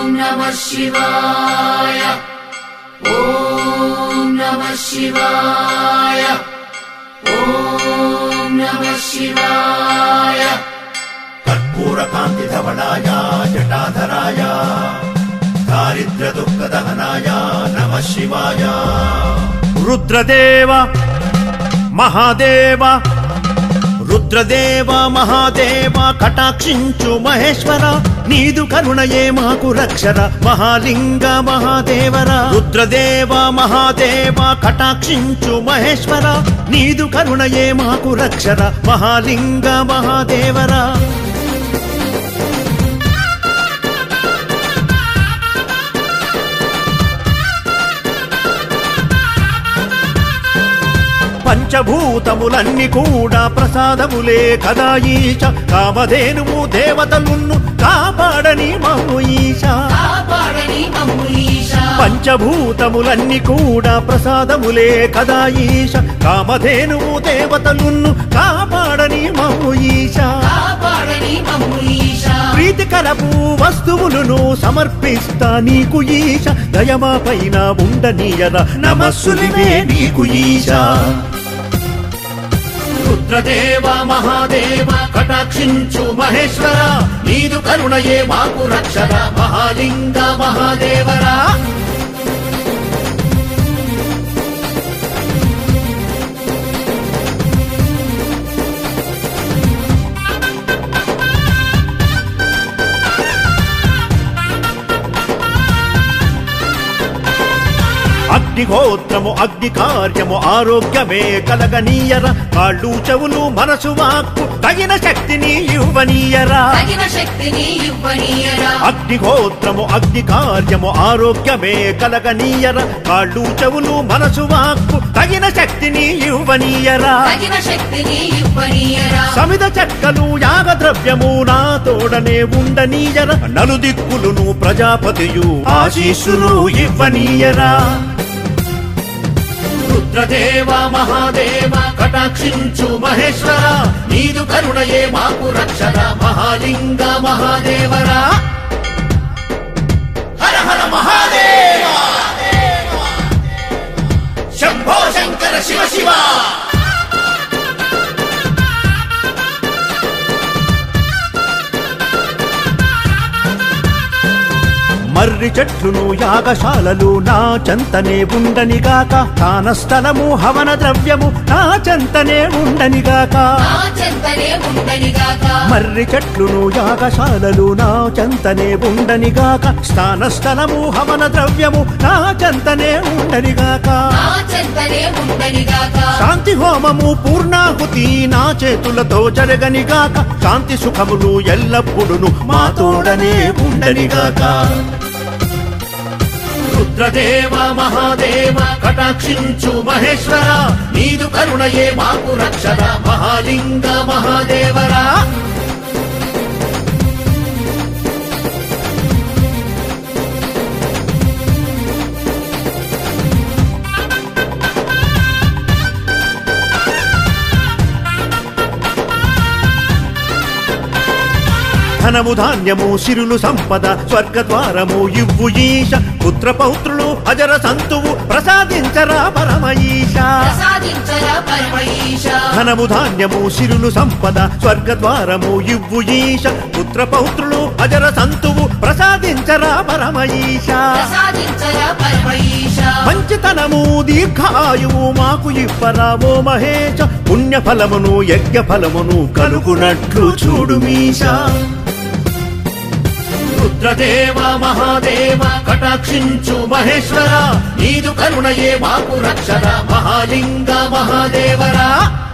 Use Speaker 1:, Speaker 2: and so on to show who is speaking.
Speaker 1: नमः शिवाय ॐ नमः शिवाय ॐ नमः शिवाय
Speaker 2: कर्पूरकान्तिधवनाय जटाधराय दारिद्र्यदुःखदहनाय नमः शिवाय
Speaker 3: రుద్రదేవ మహాదేవ రుద్రదేవ మహాదేవ కటాక్షించు మహేశ్వర నీదు కరుణయే మాకు రక్షర మహాలింగ మహాదేవర రుద్రదేవ మహాదేవ కటాక్షించు మహేశ్వర నీదు కరుణయే మాకు రక్షర మహాలింగ మహాదేవరా పంచభూతములన్నీ కూడా ప్రసాదములే కదా ఈశ కామధేనువు దేవతలున్ను కాపాడని మమ్ము ఈశ
Speaker 1: కాపాడని మమ్ము ఈశా
Speaker 3: పంచభూతములన్నీ కూడా ప్రసాదములే కదా ఈశ కామధేనువు దేవతలున్ను కాపాడని మమ్ము ఈశ
Speaker 1: కాపాడని మమ్ము ఈశా
Speaker 3: ప్రీతికరపు వస్తువులను సమర్పిస్తా నీకు ఈశ దయమా పైన ఉండనీయర నమస్సులివే నీకు ఈశ రుద్రదేవ మహాదేవ కటాక్షించు మహేశ్వర నీదు కరుణయే మాకు రక్షర మహాలింగ మహాదేవరా అగ్నిహోత్రము అగ్ని కార్యము ఆరోగ్యమే కలగనీయర కాళ్ళు చెవులు మనసు వాక్కు తగిన శక్తిని ఇవ్వనీయరా
Speaker 1: తగిన శక్తిని ఇవ్వనీయరా
Speaker 3: అగ్నిహోత్రము అగ్ని కార్యము ఆరోగ్యమే కలగనీయర కాళ్ళు చెవులు మనసు వాక్కు తగిన శక్తిని ఇవ్వనీయరా
Speaker 1: తగిన శక్తిని ఇవ్వనీయరా
Speaker 3: సమిద చెక్కలు యాగ ద్రవ్యము నా తోడనే ఉండనీయర నలుదిక్కులును ప్రజాపతియు ఆశీస్సులు ఇవ్వనీయరా రుద్రదేవ మహాదేవ కటాక్షించు మహేశ్వర నీదు కరుణయే మాకు రక్షర మహాలింగ మహాదేవరా హర హర మహాదేవ శంభో శంకర శివ శివ మర్రి చెట్లును యాగశాలలు నా చెంతనే ఉండనిగాక దాన స్థలము హవన ద్రవ్యము నా చెంతనే ఉండనిగాక
Speaker 1: నా చెంతనే ఉండనిగాక
Speaker 3: మర్రి చెట్లును యాగశాలలు నా చెంతనే ఉండనిగాక స్థాన స్థలము హవన ద్రవ్యము నా చెంతనే ఉండనిగాక
Speaker 1: నా చెంతనే ఉండనిగాక
Speaker 3: శాంతి హోమము పూర్ణాహుతి నా చేతులతో జరగనిగాక శాంతి సుఖములు ఎల్లప్పుడును మా తోడనే ఉండనిగాక రుద్రదేవ మహాదేవ కటాక్షించు మహేశ్వర నీదు కరుణయే మాకు రక్షర మహాలింగ మహాదేవరా ధనము ధాన్యము సిరులు సంపద స్వర్గద్వారము ఇవ్వు ఈశ పుత్ర పౌత్రులు అజర సంతువు ప్రసాదించరా పరమ ఈశ
Speaker 1: ప్రసాదించరా పరమ ఈశా
Speaker 3: ధనము ధాన్యము సిరులు సంపద స్వర్గద్వారము ఇవ్వు ఈశ పుత్ర పౌత్రులు అజర సంతువు ప్రసాదించరా పరమ ఈశ
Speaker 1: ప్రసాదించరా పరమ ఈశా
Speaker 3: మంచితనము దీర్ఘాయువు మాకు ఇవ్వరా ఓ మహేశ పుణ్యఫలమును యజ్ఞ ఫలమును కలుగునట్లు చూడు మీశా రుద్రదేవ మహాదేవ కటాక్షించు మహేశ్వర నీదు కరుణయే మాకు రక్షర మహాలింగ మహాదేవరా